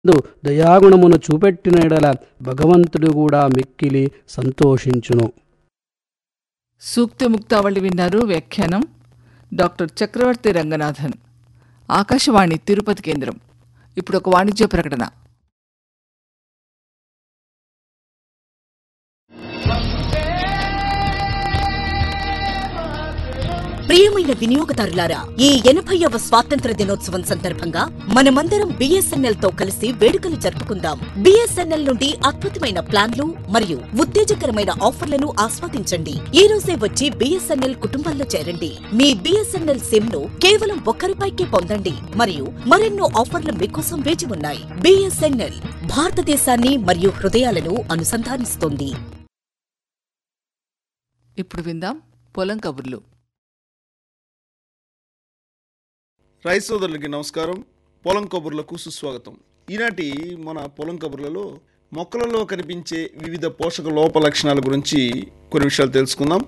దు దయాగుణమును చూపెట్టిన ఎడల భగవంతుడు కూడా మిక్కిలి సంతోషించును సూక్తి ముక్తావళి విన్నారు వ్యాఖ్యానం డాక్టర్ చక్రవర్తి రంగనాథన్ ఆకాశవాణి తిరుపతి కేంద్రం ఇప్పుడు ఒక వాణిజ్య ప్రకటన ప్రియమైన వినియోగదారులారా ఈ ఎనభైవ స్వాతంత్ర దినోత్సవం సందర్భంగా మనమందరం బిఎస్ఎన్ఎల్ తో కలిసి వేడుకలు జరుపుకుందాం బిఎస్ఎన్ఎల్ నుండి అద్భుతమైన ప్లాన్లు మరియు ఉత్తేజకరమైన ఆఫర్లను ఆస్వాదించండి ఈ రోజే వచ్చి బిఎస్ఎన్ఎల్ కుటుంబంలో చేరండి మీ బిఎస్ఎన్ఎల్ సిమ్ ను కేవలం ఒక్క రూపాయికే పొందండి మరియు మరెన్నో ఆఫర్లు మీకోసం వేచి ఉన్నాయి బిఎస్ఎన్ఎల్ భారతదేశాన్ని మరియు హృదయాలను అనుసంధానిస్తోంది ఇప్పుడు విందాం పొలం కబుర్లు రైతు సోదరులకి నమస్కారం పొలం కబుర్లకు సుస్వాగతం ఈనాటి మన పొలం కబుర్లలో మొక్కలలో కనిపించే వివిధ పోషక లోప లక్షణాల గురించి కొన్ని విషయాలు తెలుసుకుందాం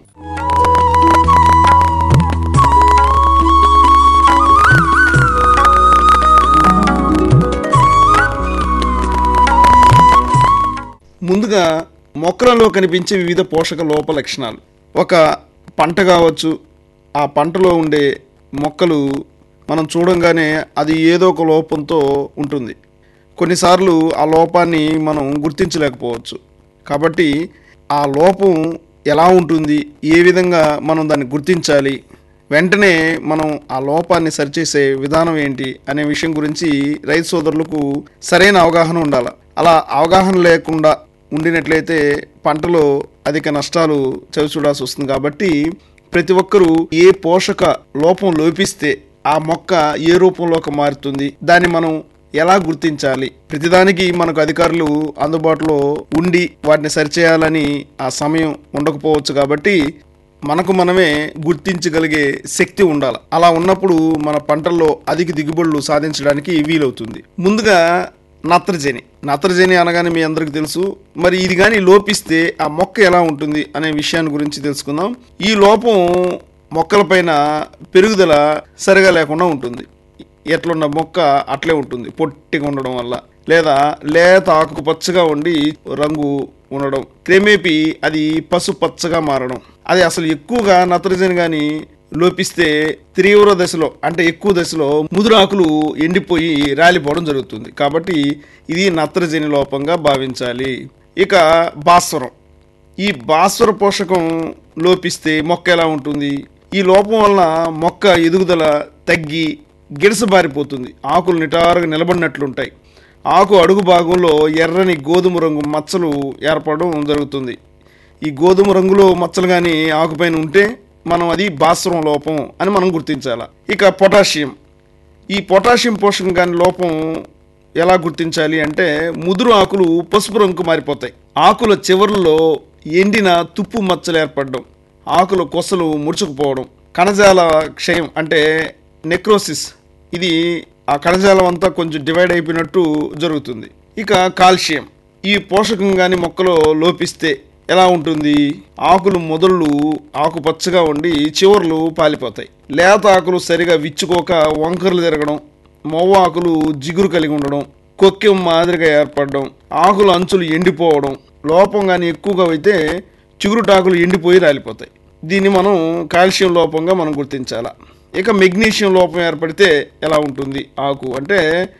ముందుగా మొక్కలలో కనిపించే వివిధ పోషక లోప లక్షణాలు ఒక పంట కావచ్చు ఆ పంటలో ఉండే మొక్కలు మనం చూడంగానే అది ఏదో ఒక లోపంతో ఉంటుంది కొన్నిసార్లు ఆ లోపాన్ని మనం గుర్తించలేకపోవచ్చు కాబట్టి ఆ లోపం ఎలా ఉంటుంది ఏ విధంగా మనం దాన్ని గుర్తించాలి వెంటనే మనం ఆ లోపాన్ని సరిచేసే విధానం ఏంటి అనే విషయం గురించి రైతు సోదరులకు సరైన అవగాహన ఉండాలి అలా అవగాహన లేకుండా ఉండినట్లయితే పంటలో అధిక నష్టాలు చవిచూడాల్సి వస్తుంది కాబట్టి ప్రతి ఒక్కరూ ఏ పోషక లోపం లోపిస్తే ఆ మొక్క ఏ రూపంలోకి మారుతుంది దాన్ని మనం ఎలా గుర్తించాలి ప్రతిదానికి మనకు అధికారులు అందుబాటులో ఉండి వాటిని సరిచేయాలని ఆ సమయం ఉండకపోవచ్చు కాబట్టి మనకు మనమే గుర్తించగలిగే శక్తి ఉండాలి అలా ఉన్నప్పుడు మన పంటల్లో అధిక దిగుబడులు సాధించడానికి వీలవుతుంది ముందుగా నత్రజని నత్రజని అనగానే మీ అందరికి తెలుసు మరి ఇది కానీ లోపిస్తే ఆ మొక్క ఎలా ఉంటుంది అనే విషయాన్ని గురించి తెలుసుకుందాం ఈ లోపం మొక్కలపైన పెరుగుదల సరిగా లేకుండా ఉంటుంది ఎట్లున్న మొక్క అట్లే ఉంటుంది పొట్టిగా ఉండడం వల్ల లేదా లేత ఆకు పచ్చగా ఉండి రంగు ఉండడం క్రమేపీ అది పసుపచ్చగా మారడం అది అసలు ఎక్కువగా నత్రజని కానీ లోపిస్తే తీవ్ర దశలో అంటే ఎక్కువ దశలో ముదురాకులు ఎండిపోయి రాలిపోవడం జరుగుతుంది కాబట్టి ఇది నత్రజని లోపంగా భావించాలి ఇక భాస్వరం ఈ భాస్వర పోషకం లోపిస్తే మొక్క ఎలా ఉంటుంది ఈ లోపం వలన మొక్క ఎదుగుదల తగ్గి గిడసబారిపోతుంది ఆకులు నిటారుగా నిలబడినట్లుంటాయి ఆకు అడుగు భాగంలో ఎర్రని గోధుమ రంగు మచ్చలు ఏర్పడడం జరుగుతుంది ఈ గోధుమ రంగులో మచ్చలు కానీ ఆకుపైన ఉంటే మనం అది భాస్వరం లోపం అని మనం గుర్తించాలి ఇక పొటాషియం ఈ పొటాషియం పోషకం కాని లోపం ఎలా గుర్తించాలి అంటే ముదురు ఆకులు పసుపు రంగు మారిపోతాయి ఆకుల చివర్లలో ఎండిన తుప్పు మచ్చలు ఏర్పడడం ఆకుల కొసలు ముడుచుకుపోవడం కణజాల క్షయం అంటే నెక్రోసిస్ ఇది ఆ కణజాలం అంతా కొంచెం డివైడ్ అయిపోయినట్టు జరుగుతుంది ఇక కాల్షియం ఈ పోషకం కానీ మొక్కలో లోపిస్తే ఎలా ఉంటుంది ఆకులు మొదళ్ళు ఆకుపచ్చగా ఉండి చివర్లు పాలిపోతాయి లేత ఆకులు సరిగా విచ్చుకోక వంకరలు తిరగడం మొవ్వ ఆకులు జిగురు కలిగి ఉండడం కొక్కెం మాదిరిగా ఏర్పడడం ఆకుల అంచులు ఎండిపోవడం లోపం కానీ ఎక్కువగా అయితే చిగురుటాకులు ఎండిపోయి రాలిపోతాయి దీన్ని మనం కాల్షియం లోపంగా మనం గుర్తించాల ఇక మెగ్నీషియం లోపం ఏర్పడితే ఎలా ఉంటుంది ఆకు అంటే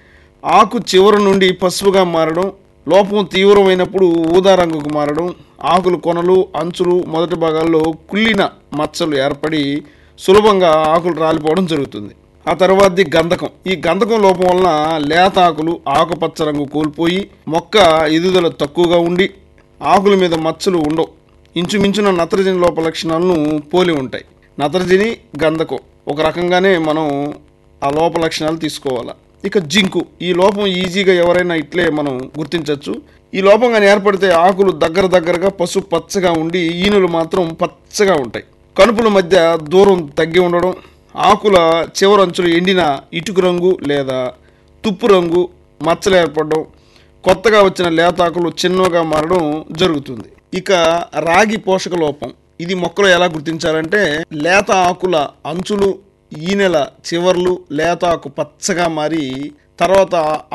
ఆకు చివరి నుండి పసుపుగా మారడం లోపం తీవ్రమైనప్పుడు ఊదా రంగుకు మారడం ఆకులు కొనలు అంచులు మొదటి భాగాల్లో కుళ్ళిన మచ్చలు ఏర్పడి సులభంగా ఆకులు రాలిపోవడం జరుగుతుంది ఆ తర్వాతది గంధకం ఈ గంధకం లోపం వలన లేత ఆకులు ఆకుపచ్చ రంగు కోల్పోయి మొక్క ఎదుగుదల తక్కువగా ఉండి ఆకుల మీద మచ్చలు ఉండవు ఇంచుమించున నత్రజని లోప లక్షణాలను పోలి ఉంటాయి నత్రజని గంధకం ఒక రకంగానే మనం ఆ లోప లక్షణాలు తీసుకోవాలి ఇక జింకు ఈ లోపం ఈజీగా ఎవరైనా ఇట్లే మనం గుర్తించవచ్చు ఈ లోపం కానీ ఏర్పడితే ఆకులు దగ్గర దగ్గరగా పసుపు పచ్చగా ఉండి ఈనులు మాత్రం పచ్చగా ఉంటాయి కనుపుల మధ్య దూరం తగ్గి ఉండడం ఆకుల చివరంచులు ఎండిన ఇటుకు రంగు లేదా తుప్పు రంగు మచ్చలు ఏర్పడడం కొత్తగా వచ్చిన లేతాకులు చిన్నగా మారడం జరుగుతుంది ఇక రాగి పోషక లోపం ఇది మొక్కలు ఎలా గుర్తించాలంటే లేత ఆకుల అంచులు ఈనెల చివర్లు లేత ఆకు పచ్చగా మారి తర్వాత